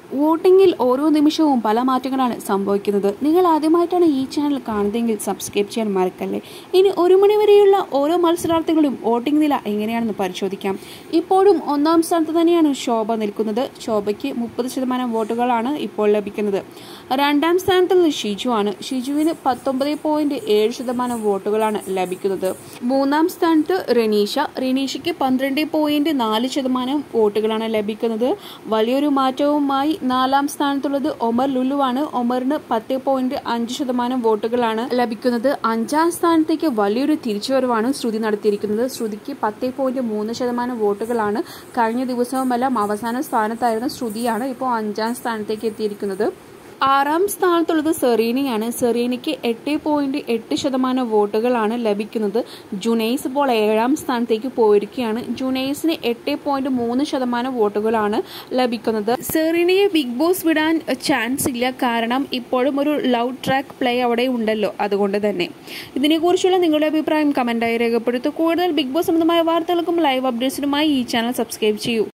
വോട്ടിംഗിൽ ഓരോ നിമിഷവും പല മാറ്റങ്ങളാണ് സംഭവിക്കുന്നത് നിങ്ങൾ ആദ്യമായിട്ടാണ് ഈ ചാനൽ കാണുന്നതെങ്കിൽ സബ്സ്ക്രൈബ് ചെയ്യാൻ മറക്കല്ലേ ഇനി ഒരു മണി വരെയുള്ള ഓരോ മത്സരാർത്ഥികളും വോട്ടിംഗ് നില എങ്ങനെയാണെന്ന് പരിശോധിക്കാം ഇപ്പോഴും ഒന്നാം സ്ഥാനത്ത് തന്നെയാണ് ശോഭ നിൽക്കുന്നത് ശോഭയ്ക്ക് മുപ്പത് ശതമാനം വോട്ടുകളാണ് ഇപ്പോൾ ലഭിക്കുന്നത് രണ്ടാം സ്ഥാനത്തുള്ളത് ഷിജു ആണ് ഷിജുവിന് പത്തൊമ്പത് പോയിന്റ് ഏഴ് ശതമാനം വോട്ടുകളാണ് ലഭിക്കുന്നത് മൂന്നാം സ്ഥാനത്ത് റെനീഷ റെനീഷയ്ക്ക് പന്ത്രണ്ട് പോയിന്റ് നാല് ശതമാനം വോട്ടുകളാണ് ലഭിക്കുന്നത് വലിയൊരു മാറ്റവുമായി നാലാം സ്ഥാനത്തുള്ളത് ഒമർ ലുലുവാണ് ഒമറിന് പത്ത് പോയിന്റ് അഞ്ച് ശതമാനം വോട്ടുകളാണ് ലഭിക്കുന്നത് അഞ്ചാം സ്ഥാനത്തേക്ക് വലിയൊരു തിരിച്ചുവരവാണ് ശ്രുതി നടത്തിയിരിക്കുന്നത് ശ്രുതിക്ക് പത്ത് പോയിന്റ് മൂന്ന് ശതമാനം വോട്ടുകളാണ് കഴിഞ്ഞ ദിവസവുമെല്ലാം അവസാന സ്ഥാനത്തായിരുന്ന ശ്രുതിയാണ് ഇപ്പോൾ അഞ്ചാം സ്ഥാനത്തേക്ക് എത്തിയിരിക്കുന്നത് ആറാം സ്ഥാനത്തുള്ളത് സെറീനയാണ് സെറീനയ്ക്ക് എട്ട് പോയിന്റ് എട്ട് ശതമാനം വോട്ടുകളാണ് ലഭിക്കുന്നത് ജുനൈസ് ഇപ്പോൾ ഏഴാം സ്ഥാനത്തേക്ക് പോയിരിക്കുകയാണ് ജുനൈസിന് എട്ട് പോയിന്റ് മൂന്ന് ശതമാനം വോട്ടുകളാണ് ലഭിക്കുന്നത് സെറീനയെ ബിഗ് ബോസ് വിടാൻ ചാൻസ് ഇല്ല കാരണം ഇപ്പോഴും ഒരു ലവ് ട്രാക്ക് പ്ലേ അവിടെ ഉണ്ടല്ലോ അതുകൊണ്ട് തന്നെ ഇതിനെക്കുറിച്ചുള്ള നിങ്ങളുടെ അഭിപ്രായം കമന്റായി രേഖപ്പെടുത്തുക കൂടുതൽ ബിഗ് ബോസ് സംബന്ധമായ വാർത്തകൾക്കും ലൈവ് അപ്ഡേറ്റ്സിനുമായി ഈ ചാനൽ സബ്സ്ക്രൈബ് ചെയ്യൂ